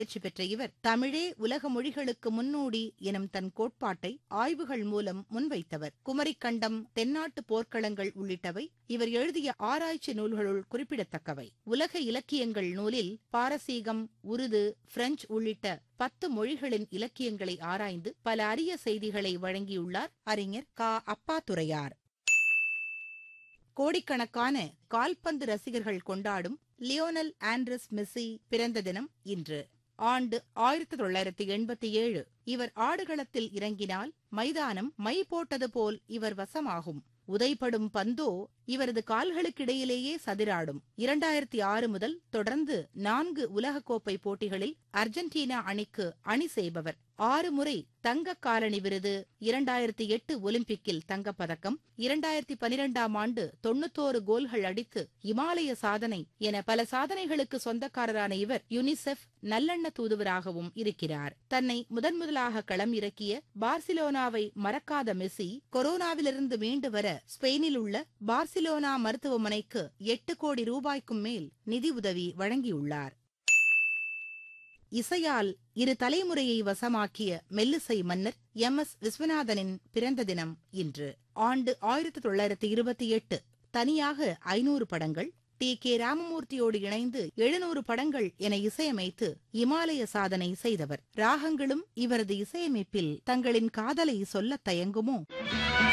தேர்ச்சி பெற்ற இவர் தமிழே உலக மொழிகளுக்கு முன்னோடி எனும் தன் கோட்பாட்டை ஆய்வுகள் மூலம் முன்வைத்தவர் குமரிக்கண்டம் தென்னாட்டு போர்க்களங்கள் உள்ளிட்டவை இவர் எழுதிய ஆராய்ச்சி நூல்களுள் குறிப்பிடத்தக்கவை உலக இலக்கியங்கள் நூலில் பாரசீகம் உருது பிரெஞ்சு உள்ளிட்ட பத்து மொழிகளின் இலக்கியங்களை ஆராய்ந்து பல அரிய செய்திகளை வழங்கியுள்ளார் அறிஞர் கா அப்பாத்துரையார் கோடிக்கணக்கான கால்பந்து ரசிகர்கள் கொண்டாடும் லியோனல் ஆண்ட்ரஸ் மெஸ்ஸி பிறந்த தினம் இன்று ஆண்டு ஆயிரத்தி தொள்ளாயிரத்தி எண்பத்தி ஏழு இவர் ஆடுகளத்தில் இறங்கினால் மைதானம் மை போட்டது போல் இவர் வசமாகும் உதைப்படும் பந்தோ இவரது கால்களுக்கிடையிலேயே சதிராடும் இரண்டாயிரத்தி ஆறு முதல் தொடர்ந்து நான்கு உலகக்கோப்பை போட்டிகளில் அர்ஜென்டினா அணிக்கு அணி செய்பவர் ஆறு முறை தங்க காலணி விருது இரண்டாயிரத்தி எட்டு ஒலிம்பிக்கில் தங்கப்பதக்கம் இரண்டாயிரத்தி பனிரெண்டாம் ஆண்டு தொண்ணூத்தோரு கோல்கள் அடித்து இமாலய சாதனை என பல சாதனைகளுக்கு சொந்தக்காரரான இவர் யுனிசெஃப் நல்லெண்ண தூதுவராகவும் இருக்கிறார் தன்னை முதன் முதலாக களம் இறக்கிய பார்சிலோனாவை மறக்காத மெஸ்ஸி கொரோனாவிலிருந்து மீண்டு வர ஸ்பெயினில் உள்ள பார்சிலோனா மருத்துவமனைக்கு எட்டு கோடி ரூபாய்க்கும் மேல் நிதி உதவி வழங்கியுள்ளார் இசையால் இரு தலைமுறையை வசமாக்கிய மெல்லிசை மன்னர் எம் எஸ் விஸ்வநாதனின் பிறந்த தினம் இன்று ஆண்டு ஆயிரத்தி தொள்ளாயிரத்தி இருபத்தி எட்டு தனியாக ஐநூறு படங்கள் டி கே ராமமூர்த்தியோடு இணைந்து எழுநூறு படங்கள் என இசையமைத்து இமாலய சாதனை செய்தவர் ராகங்களும் இவரது இசையமைப்பில் தங்களின் காதலை சொல்லத் தயங்குமோ